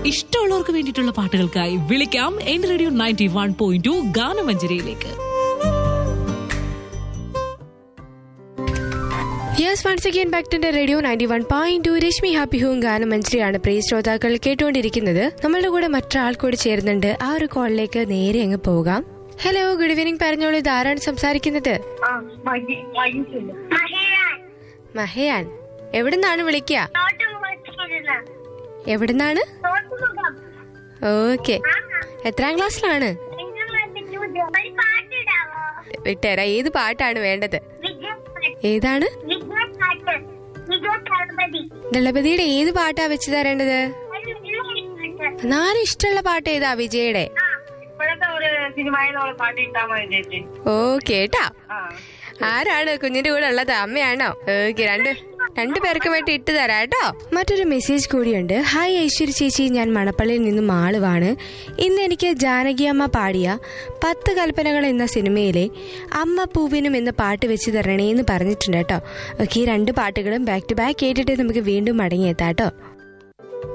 ഇഷ്ടമുള്ളവർക്ക് വേണ്ടിയിട്ടുള്ള പാട്ടുകൾക്കായി വിളിക്കാം എന്റെ radio ninety one point two ഗാനമഞ്ജരിയിലേക്ക് yes once again back to radio ninety one point two Reshmi happy home ഗാനമഞ്ജരിയാണ് പ്രിയ ശ്രോതാക്കൾ കേട്ടുകൊണ്ടിരിക്കുന്നത് നമ്മളുടെ കൂടെ മറ്റൊരാൾ കൂടി ചേരുന്നുണ്ട് ആ ഒരു കോളിലേക്ക് നേരെ അങ്ങ് പോകാം ഹലോ ഗുഡ് ഈവനിങ് പറഞ്ഞോളൂ ഇത് ആരാണ് സംസാരിക്കുന്നത് ആ മഹി മഹിഷില്ല മഹയാൻ എവിടുന്നാണ് വിളിക്കുക എവിടുന്നാണ് തോട്ടുമുഖം ഓക്കെ എത്രാം ക്ലാസ്സിലാണ് നിങ്ങൾ ഒരു പാട്ടിടാവോ വിട്ടേരാ ഏത് പാട്ടാണ് വേണ്ടത് വിജയ് ഏതാണ് വിജയ് പാട്ട് വിജയ് ഗണപതി ദളപതിയുടെ ഏത് പാട്ടാ വെച്ച് തരേണ്ടത് നാല് ഇഷ്ടമുള്ള പാട്ട് ഏതാ വിജയുടെ ഇപ്പോഴത്തെ ഒരു സിനിമയിലുള്ള പാട്ട് ഇട്ടാ മതി ചേച്ചി ഓ കേട്ടാ ആ ആരാണ് കുഞ്ഞിന്റെ കൂടെ ഉള്ളത് അമ്മയാണോ ഓക്കെ രണ്ട് രണ്ടു പേർക്ക് വേണ്ടി ഇട്ട് തരാം കേട്ടോ മറ്റൊരു മെസ്സേജ് കൂടിയുണ്ട് ഹായ് ഐശ്വര്യ ചേച്ചി ഞാൻ മണപ്പള്ളിയിൽ നിന്നും മാളുവാണ് ഇന്ന് എനിക്ക് ജാനകി അമ്മ പാടിയ പത്ത് കൽപ്പനകൾ എന്ന സിനിമയിലെ അമ്മ പൂവിനും എന്ന പാട്ട് വെച്ച് തരണേ എന്ന് പറഞ്ഞിട്ടുണ്ട് കേട്ടോ ഓക്കെ ഈ രണ്ട് പാട്ടുകളും ബാക്ക് ടു ബാക്ക് കേട്ടിട്ട് നമുക്ക് വീണ്ടും മടങ്ങിയെത്താം കേട്ടോ